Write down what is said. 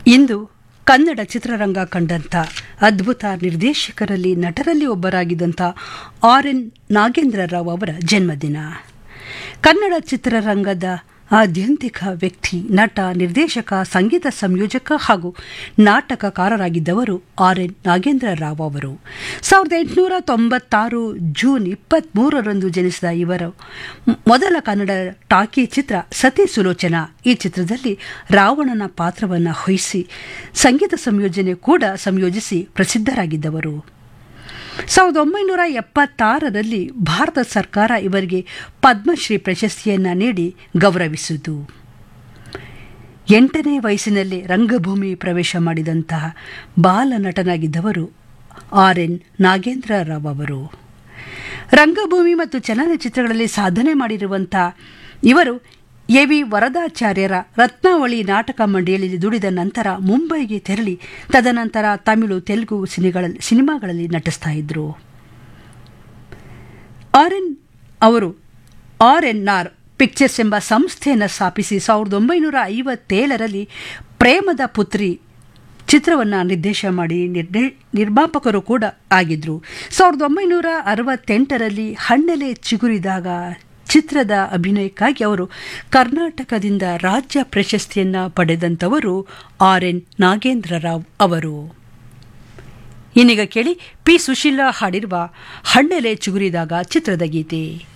ಇಂದು ಕನ್ನಡ ಚಿತ್ರರಂಗ ಕಂಡಂಥ ಅದ್ಭುತ ನಿರ್ದೇಶಕರಲ್ಲಿ ನಟರಲ್ಲಿ ಒಬ್ಬರಾಗಿದ್ದಂಥ ಆರ್ ಎನ್ ನಾಗೇಂದ್ರ ರಾವ್ ಅವರ ಜನ್ಮದಿನ ಕನ್ನಡ ಚಿತ್ರರಂಗದ ಆದ್ಯಂತಿಕ ವ್ಯಕ್ತಿ ನಟ ನಿರ್ದೇಶಕ ಸಂಗೀತ ಸಂಯೋಜಕ ಹಾಗೂ ನಾಟಕಕಾರರಾಗಿದ್ದವರು ಆರ್ ಎನ್ ನಾಗೇಂದ್ರ ರಾವ್ ಅವರು ಸಾವಿರದ ಎಂಟುನೂರ ತೊಂಬತ್ತಾರು ಜೂನ್ ಇಪ್ಪತ್ತ್ಮೂರರಂದು ಜನಿಸಿದ ಇವರು ಮೊದಲ ಕನ್ನಡ ಟಾಕಿ ಚಿತ್ರ ಸತಿ ಸುಲೋಚನಾ ಈ ಚಿತ್ರದಲ್ಲಿ ರಾವಣನ ಪಾತ್ರವನ್ನು ವಹಿಸಿ ಸಂಗೀತ ಸಂಯೋಜನೆ ಕೂಡ ಸಂಯೋಜಿಸಿ ಪ್ರಸಿದ್ಧರಾಗಿದ್ದವರು ಸಾವಿರದ ಒಂಬೈನೂರ ಎಪ್ಪತ್ತಾರರಲ್ಲಿ ಭಾರತ ಸರ್ಕಾರ ಇವರಿಗೆ ಪದ್ಮಶ್ರೀ ಪ್ರಶಸ್ತಿಯನ್ನು ನೀಡಿ ಗೌರವಿಸಿತು ಎಂಟನೇ ವಯಸ್ಸಿನಲ್ಲಿ ರಂಗಭೂಮಿ ಪ್ರವೇಶ ಮಾಡಿದಂತಹ ಬಾಲ ನಟನಾಗಿದ್ದವರು ಆರ್ ಎನ್ ನಾಗೇಂದ್ರ ರಾವ್ ಅವರು ರಂಗಭೂಮಿ ಮತ್ತು ಚಲನಚಿತ್ರಗಳಲ್ಲಿ ಸಾಧನೆ ಮಾಡಿರುವಂಥ ಇವರು ಎ ವಿ ವರದಾಚಾರ್ಯರ ರತ್ನಾವಳಿ ನಾಟಕ ಮಂಡಳಿಯಲ್ಲಿ ದುಡಿದ ನಂತರ ಮುಂಬೈಗೆ ತೆರಳಿ ತದನಂತರ ತಮಿಳು ತೆಲುಗು ಸಿನಿಗಳಲ್ಲಿ ಸಿನಿಮಾಗಳಲ್ಲಿ ನಟಿಸ್ತಾ ಇದ್ರು ಆರ್ ಎನ್ ಅವರು ಆರ್ ಎನ್ ಆರ್ ಪಿಕ್ಚರ್ಸ್ ಎಂಬ ಸಂಸ್ಥೆಯನ್ನು ಸ್ಥಾಪಿಸಿ ಸಾವಿರದ ಒಂಬೈನೂರ ಐವತ್ತೇಳರಲ್ಲಿ ಪ್ರೇಮದ ಪುತ್ರಿ ಚಿತ್ರವನ್ನು ನಿರ್ದೇಶ ಮಾಡಿ ನಿರ್ದೇ ನಿರ್ಮಾಪಕರು ಕೂಡ ಆಗಿದ್ದರು ಸಾವಿರದ ಒಂಬೈನೂರ ಅರವತ್ತೆಂಟರಲ್ಲಿ ಹಣ್ಣೆಲೆ ಚಿಗುರಿದಾಗ ಚಿತ್ರದ ಅಭಿನಯಕ್ಕಾಗಿ ಅವರು ಕರ್ನಾಟಕದಿಂದ ರಾಜ್ಯ ಪ್ರಶಸ್ತಿಯನ್ನು ಪಡೆದಂಥವರು ಆರ್ ಎನ್ ನಾಗೇಂದ್ರ ರಾವ್ ಅವರು ಇನ್ನೀಗ ಕೇಳಿ ಪಿ ಸುಶೀಲಾ ಹಾಡಿರುವ ಹಣ್ಣೆಲೆ ಚಿಗುರಿದಾಗ ಚಿತ್ರದ ಗೀತೆ